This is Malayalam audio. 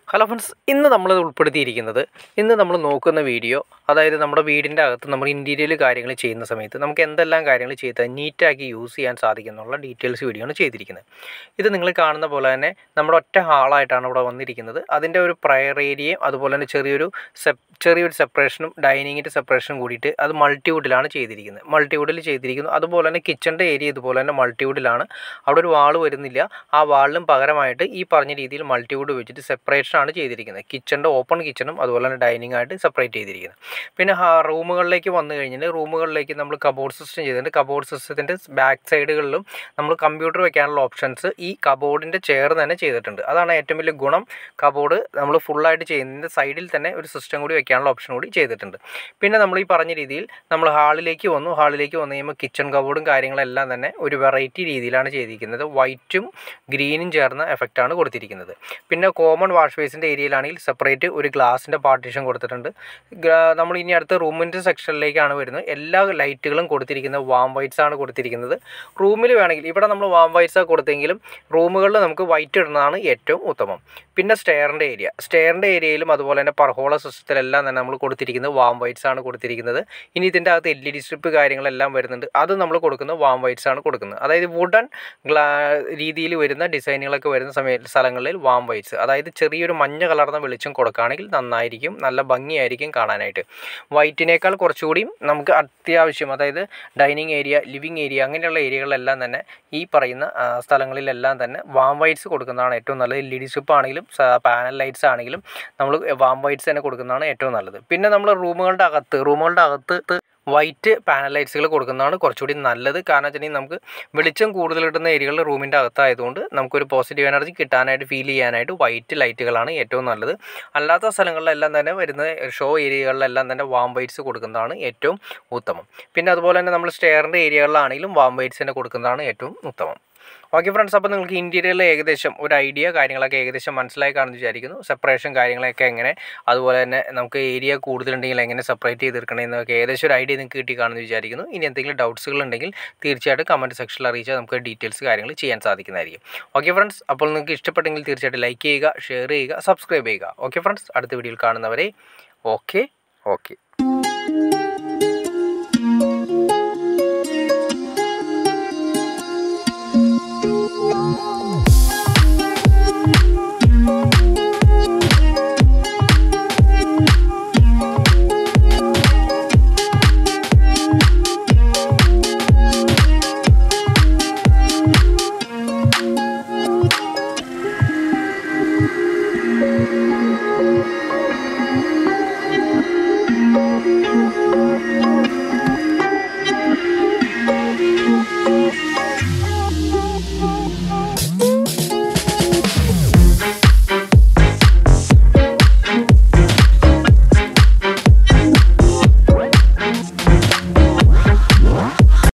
ഹലോ ഫ്രണ്ട്സ് ഇന്ന് നമ്മൾ ഉൾപ്പെടുത്തിയിരിക്കുന്നത് ഇന്ന് നമ്മൾ നോക്കുന്ന വീഡിയോ അതായത് നമ്മുടെ വീടിൻ്റെ അകത്ത് നമ്മൾ ഇൻറ്റീരിയൽ കാര്യങ്ങൾ ചെയ്യുന്ന സമയത്ത് നമുക്ക് എന്തെല്ലാം കാര്യങ്ങൾ ചെയ്ത് നീറ്റാക്കി യൂസ് ചെയ്യാൻ സാധിക്കുന്നുള്ള ഡീറ്റെയിൽസ് വീഡിയോ ആണ് ചെയ്തിരിക്കുന്നത് ഇത് നിങ്ങൾ കാണുന്ന പോലെ തന്നെ നമ്മുടെ ഒറ്റ ഹാളായിട്ടാണ് ഇവിടെ വന്നിരിക്കുന്നത് അതിൻ്റെ ഒരു പ്രയർ ഏരിയയും അതുപോലെ തന്നെ ചെറിയൊരു സെപ് ചെറിയൊരു സെപ്പറേഷനും ഡൈനിങ്ങിൻ്റെ സെപ്പറേഷനും കൂടിയിട്ട് അത് മൾട്ടിവുഡിലാണ് ചെയ്തിരിക്കുന്നത് മൾട്ടിവുഡിൽ ചെയ്തിരിക്കുന്നു അതുപോലെ തന്നെ കിച്ചണിൻ്റെ ഏരിയ ഇതുപോലെ തന്നെ മൾട്ടിവുഡിലാണ് അവിടെ ഒരു വാൾ വരുന്നില്ല ആ വാളിനും പകരമായിട്ട് ഈ പറഞ്ഞ രീതിയിൽ മൾട്ടിവുഡ് വെച്ചിട്ട് സെപ്പറേഷൻ ആണ് ചെയ്തിരിക്കുന്നത് കിച്ചണിൻ്റെ ഓപ്പൺ കിച്ചണും അതുപോലെ തന്നെ ഡൈനിങ് ആയിട്ട് സെപ്പറേറ്റ് ചെയ്തിരിക്കുന്നത് പിന്നെ റൂമുകളിലേക്ക് വന്നു കഴിഞ്ഞാൽ റൂമുകളിലേക്ക് നമ്മൾ കബോർഡ് സിസ്റ്റം ചെയ്തിട്ടുണ്ട് കബോർഡ് സിസ്റ്റത്തിൻ്റെ ബാക്ക് സൈഡുകളിലും നമ്മൾ കമ്പ്യൂട്ടർ വെക്കാനുള്ള ഓപ്ഷൻസ് ഈ കബോർഡിൻ്റെ ചെയർ തന്നെ ചെയ്തിട്ടുണ്ട് അതാണ് ഏറ്റവും വലിയ ഗുണം കബോർഡ് നമ്മൾ ഫുള്ളായിട്ട് ചെയ്യുന്നതിൻ്റെ സൈഡിൽ തന്നെ ഒരു സിസ്റ്റം കൂടി വെക്കാനുള്ള ഓപ്ഷൻ കൂടി ചെയ്തിട്ടുണ്ട് പിന്നെ നമ്മൾ ഈ പറഞ്ഞ രീതിയിൽ നമ്മൾ ഹാളിലേക്ക് വന്നു ഹാളിലേക്ക് വന്നു കഴിയുമ്പോൾ കിച്ചൺ കബോർഡും കാര്യങ്ങളെല്ലാം തന്നെ ഒരു വെറൈറ്റി രീതിയിലാണ് ചെയ്തിരിക്കുന്നത് വൈറ്റും ഗ്രീനും ചേർന്ന എഫക്റ്റാണ് കൊടുത്തിരിക്കുന്നത് പിന്നെ കോമൺ വാഷ് ബേസിൻ്റെ ഏരിയയിലാണെങ്കിൽ സെപ്പറേറ്റ് ഒരു ഗ്ലാസിൻ്റെ പാർട്ടീഷൻ കൊടുത്തിട്ടുണ്ട് നമ്മൾ ഇനി അടുത്ത റൂമിൻ്റെ സെക്ഷനിലേക്കാണ് വരുന്നത് എല്ലാ ലൈറ്റുകളും കൊടുത്തിരിക്കുന്നത് വാം വൈറ്റ്സ് ആണ് കൊടുത്തിരിക്കുന്നത് റൂമിൽ വേണമെങ്കിൽ ഇവിടെ നമ്മൾ വാം വൈറ്റ്സ് കൊടുത്തെങ്കിലും റൂമുകളിൽ നമുക്ക് വൈറ്റ് ഇടുന്നതാണ് ഏറ്റവും ഉത്തമം പിന്നെ സ്റ്റെയറിൻ്റെ ഏരിയ സ്റ്റെയറിൻ്റെ ഏരിയയിലും അതുപോലെ തന്നെ പർഹോള സിസ്റ്റത്തിലെല്ലാം തന്നെ നമ്മൾ കൊടുത്തിരിക്കുന്നത് വാം വൈറ്റ്സ് ആണ് കൊടുത്തിരിക്കുന്നത് ഇനി ഇതിൻ്റെ അകത്ത് എൽ ഇ ഡി സ്ട്രിപ്പ് കാര്യങ്ങളെല്ലാം വരുന്നുണ്ട് അത് നമ്മൾ കൊടുക്കുന്നത് വാം വൈറ്റ്സ് ആണ് കൊടുക്കുന്നത് അതായത് വുഡൻ ഗ്ലാ രീതിയിൽ വരുന്ന ഡിസൈനുകളൊക്കെ വരുന്ന സമയ സ്ഥലങ്ങളിൽ വാം വൈറ്റ്സ് അതായത് ചെറിയൊരു മഞ്ഞ കലർന്ന വെളിച്ചം കൊടുക്കുകയാണെങ്കിൽ നന്നായിരിക്കും നല്ല ഭംഗിയായിരിക്കും കാണാനായിട്ട് വൈറ്റിനേക്കാൾ കുറച്ചുകൂടിയും നമുക്ക് അത്യാവശ്യം അതായത് ഡൈനിങ് ഏരിയ ലിവിങ് ഏരിയ അങ്ങനെയുള്ള ഏരിയകളിലെല്ലാം തന്നെ ഈ പറയുന്ന സ്ഥലങ്ങളിലെല്ലാം തന്നെ വാം വൈറ്റ്സ് കൊടുക്കുന്നതാണ് ഏറ്റവും നല്ലത് എൽ ഇ ഡി സ്ട്രിപ്പ് ആണെങ്കിലും പാനൽ ലൈറ്റ്സ് ആണെങ്കിലും നമ്മൾ വാം വൈറ്റ്സ് തന്നെ കൊടുക്കുന്നതാണ് ഏറ്റവും നല്ലത് പിന്നെ നമ്മൾ റൂമുകളുടെ അകത്ത് റൂമുകളുടെ അകത്ത് വൈറ്റ് പാനൽ ലൈറ്റ്സുകൾ കൊടുക്കുന്നതാണ് കുറച്ചുകൂടി നല്ലത് കാരണം വെച്ചിട്ടുണ്ടെങ്കിൽ നമുക്ക് വെളിച്ചം കൂടുതൽ കിട്ടുന്ന ഏരിയകളിൽ റൂമിൻ്റെ അകത്തായതുകൊണ്ട് നമുക്കൊരു പോസിറ്റീവ് എനർജി കിട്ടാനായിട്ട് ഫീൽ ചെയ്യാനായിട്ട് വൈറ്റ് ലൈറ്റുകളാണ് ഏറ്റവും നല്ലത് അല്ലാത്ത സ്ഥലങ്ങളിലെല്ലാം തന്നെ വരുന്ന ഷോ ഏരിയകളിലെല്ലാം തന്നെ വാം വൈറ്റ്സ് കൊടുക്കുന്നതാണ് ഏറ്റവും ഉത്തമം പിന്നെ അതുപോലെ തന്നെ നമ്മൾ സ്റ്റെയറിൻ്റെ ഏരിയകളിലാണെങ്കിലും വാം വൈറ്റ്സ് തന്നെ കൊടുക്കുന്നതാണ് ഏറ്റവും ഉത്തമം ഓക്കെ ഫ്രണ്ട്സ് അപ്പോൾ നിങ്ങൾക്ക് ഇൻറ്റീരിയറിൽ ഏകദേശം ഒരു ഐഡിയ കാര്യങ്ങളൊക്കെ ഏകദേശം മനസ്സിലായി കാണുമെന്ന് വിചാരിക്കുന്നു സെപ്പറേഷൻ കാര്യങ്ങളൊക്കെ എങ്ങനെ അതുപോലെ തന്നെ നമുക്ക് ഏരിയ കൂടുതലുണ്ടെങ്കിൽ എങ്ങനെ സെപ്പറേറ്റ് ചെയ്തെടുക്കണമെന്നൊക്കെ ഏകദേശം ഒരു ഐഡിയ നിങ്ങൾക്ക് കിട്ടി കാണുമെന്ന് വിചാരിക്കുന്നു ഇനി എന്തെങ്കിലും ഡൗട്ട്സുകൾ ഉണ്ടെങ്കിൽ തീർച്ചയായിട്ടും കമൻറ്റ് സെക്ഷനിൽ അറിയിച്ചാൽ നമുക്ക് ഡീറ്റെയിൽസ് കാര്യങ്ങൾ ചെയ്യാൻ സാധിക്കുന്നതായിരിക്കും ഓക്കെ ഫ്രണ്ട്സ് അപ്പോൾ നിങ്ങൾക്ക് ഇഷ്ടപ്പെട്ടെങ്കിൽ തീർച്ചയായിട്ടും ലൈക്ക് ചെയ്യുക ഷെയർ ചെയ്യുക സബ്സ്ക്രൈബ് ചെയ്യുക ഓക്കെ ഫ്രണ്ട്സ് അടുത്ത വീഡിയോയിൽ കാണുന്നവരെ ഓക്കെ ഓക്കെ